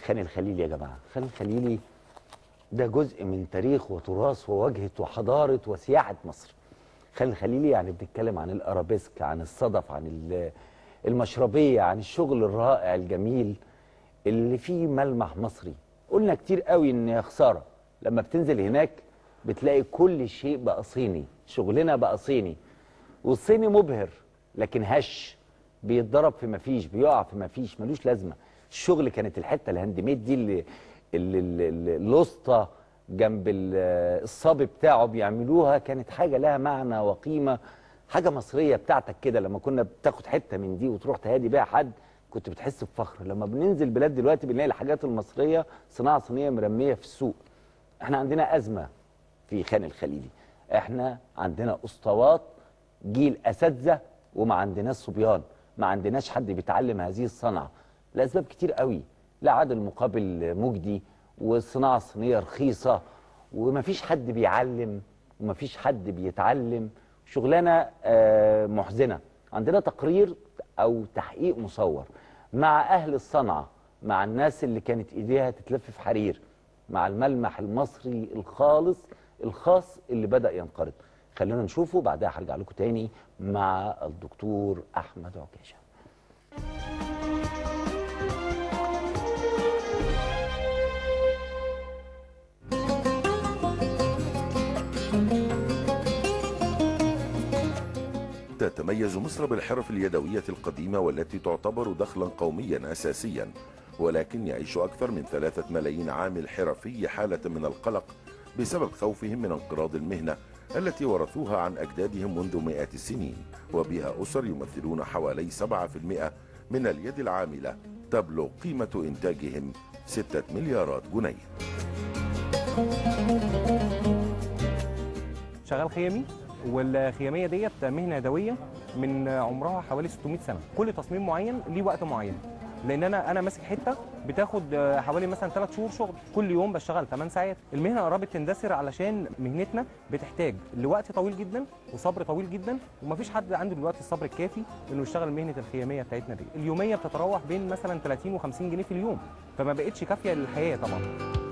خان الخليلي يا جماعه خان الخليلي ده جزء من تاريخ وتراث وواجهه وحضاره وسياحه مصر خان الخليلي يعني بنتكلم عن الارابيسك عن الصدف عن ال- المشربيه عن الشغل الرائع الجميل اللي فيه ملمح مصري قلنا كتير قوي ان يا خساره لما بتنزل هناك بتلاقي كل شيء بقى صيني شغلنا بقى صيني والصيني مبهر لكن هش بيتضرب في مفيش بيقع في مفيش ملوش لازمه الشغل كانت الحته الهاند ميد دي اللي اللي اللي- اللي- الوسطى جنب ال- الصبي بتاعه بيعملوها كانت حاجه لها معنى وقيمه حاجه مصريه بتاعتك كده لما كنا بتاخد حته من دي وتروح تهادي بيها حد كنت بتحس بفخر لما بننزل بلاد دلوقتي بنلاقي الحاجات المصريه صناعه صينيه مرميه في السوق احنا عندنا ازمه في خان الخليلي احنا عندنا اسطوات جيل اساتذه وما عندناش صبيان ما عندناش حد بيتعلم هذه الصنعه لاسباب كتير قوي لا عدد المقابل مجدي والصناعه الصينيه رخيصه ومفيش حد بيعلم ومفيش حد بيتعلم شغلانه آه، محزنه عندنا تقرير او تحقيق مصور مع اهل الصنعه مع الناس اللي كانت ايديها تتلف في حرير مع الملمح المصري الخالص الخاص اللي بدأ ينقرض خلونا نشوفه بعدها هرجع لكم تاني مع الدكتور احمد عكاشه تتميز مصر بالحرف اليدوية القديمة والتي تعتبر دخلا قوميا أساسيا ولكن يعيش أكثر من ثلاثة ملايين عامل حرفي حالة من القلق بسبب خوفهم من انقراض المهنة التي ورثوها عن أجدادهم منذ مئات السنين وبها أسر يمثلون حوالي 7% من اليد العاملة تبلغ قيمة إنتاجهم 6 مليارات جنيه شغال خيامي والخياميه ديت مهنه يدويه من عمرها حوالي 600 سنه كل تصميم معين ليه وقت معين لان انا انا ماسك حته بتاخد حوالي مثلا 3 شهور شغل كل يوم بشتغل 8 ساعات المهنه قربت تندثر علشان مهنتنا بتحتاج لوقت طويل جدا وصبر طويل جدا ومفيش حد عنده دلوقتي الصبر الكافي انه يشتغل مهنه الخياميه بتاعتنا دي اليوميه بتتراوح بين مثلا 30 و50 جنيه في اليوم فما بقتش كافيه للحياه طبعا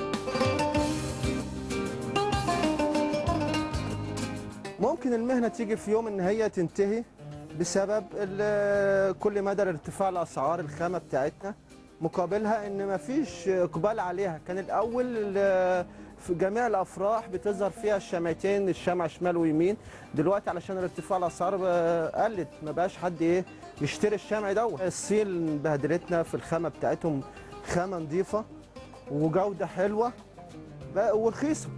ممكن المهنة تيجي في يوم ان هي تنتهي بسبب ال- كل مدى ارتفاع الاسعار الخامة بتاعتنا مقابلها ان مفيش اقبال عليها كان الاول ال- في جميع الافراح بتظهر فيها الشمعتين الشمع شمال ويمين دلوقتي علشان ارتفاع الاسعار بقى- قلت ما بقاش حد ايه يشتري الشمع دوت الصين بهدلتنا في الخامة بتاعتهم خامة نظيفة وجودة حلوة بقى- ورخيصة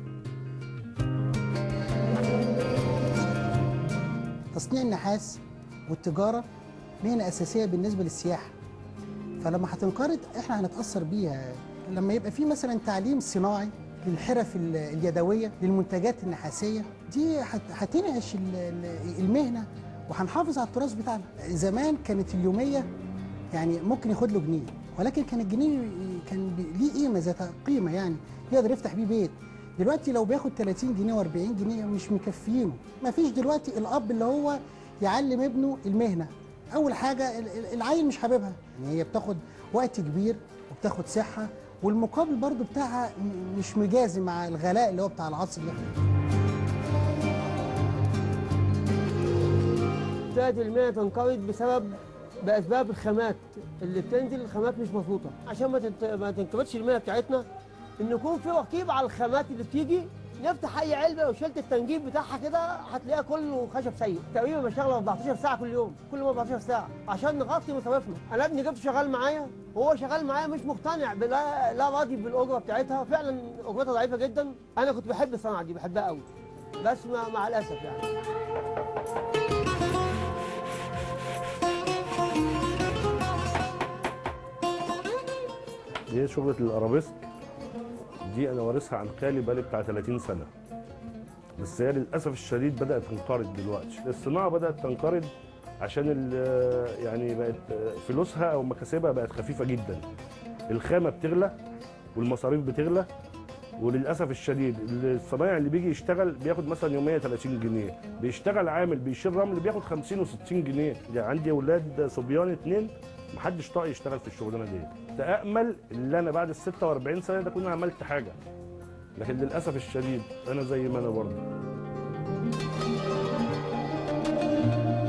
تصنيع النحاس والتجارة مهنة أساسية بالنسبة للسياحة فلما هتنقرض احنا هنتأثر بيها لما يبقى في مثلا تعليم صناعي للحرف ال- اليدوية للمنتجات النحاسية دي هت- هتنعش ال- ال- المهنة وهنحافظ على التراث بتاعنا زمان كانت اليومية يعني ممكن ياخد له جنيه ولكن كان الجنيه كان بي- ليه قيمة ذات قيمة يعني يقدر يفتح بيه بيت دلوقتي لو بياخد 30 جنيه و40 جنيه مش مكفيينه مفيش دلوقتي الاب اللي هو يعلم ابنه المهنه اول حاجه ال- ال- العيل مش حاببها يعني هي بتاخد وقت كبير وبتاخد صحه والمقابل برضو بتاعها م- مش مجازي مع الغلاء اللي هو بتاع العصر اللي احنا فيه ابتدت المهنه تنقرض بسبب باسباب الخامات اللي بتنزل الخامات مش مظبوطه عشان ما تنت... ما تنقرضش المهنه بتاعتنا ان يكون في رقيب على الخامات اللي بتيجي نفتح اي علبه لو شلت التنجيب بتاعها كده هتلاقيها كله خشب سيء تقريبا بشتغل 14 ساعه كل يوم كل يوم 14 ساعه عشان نغطي مصاريفنا انا ابني جبته شغال معايا وهو شغال معايا مش مقتنع بلا لا راضي بالاجره بتاعتها فعلا اجرتها ضعيفه جدا انا كنت بحب الصنعه دي بحبها قوي بس مع, مع الاسف يعني دي شغلة الأرابيسك دي أنا وارثها عن خالي بقالي بتاع 30 سنة بس هي للأسف الشديد بدأت تنقرض دلوقتي الصناعة بدأت تنقرض عشان ال- يعني بقت فلوسها أو مكاسبها بقت خفيفة جدا الخامة بتغلى والمصاريف بتغلى وللاسف الشديد الصنايعي اللي بيجي يشتغل بياخد مثلا يوميه 30 جنيه بيشتغل عامل بيشيل رمل بياخد 50 و60 جنيه يعني عندي اولاد صبيان اتنين محدش طاق يشتغل في الشغلانه دي كنت امل ان انا بعد ال 46 سنه ده كنت عملت حاجه لكن للاسف الشديد انا زي ما انا برضه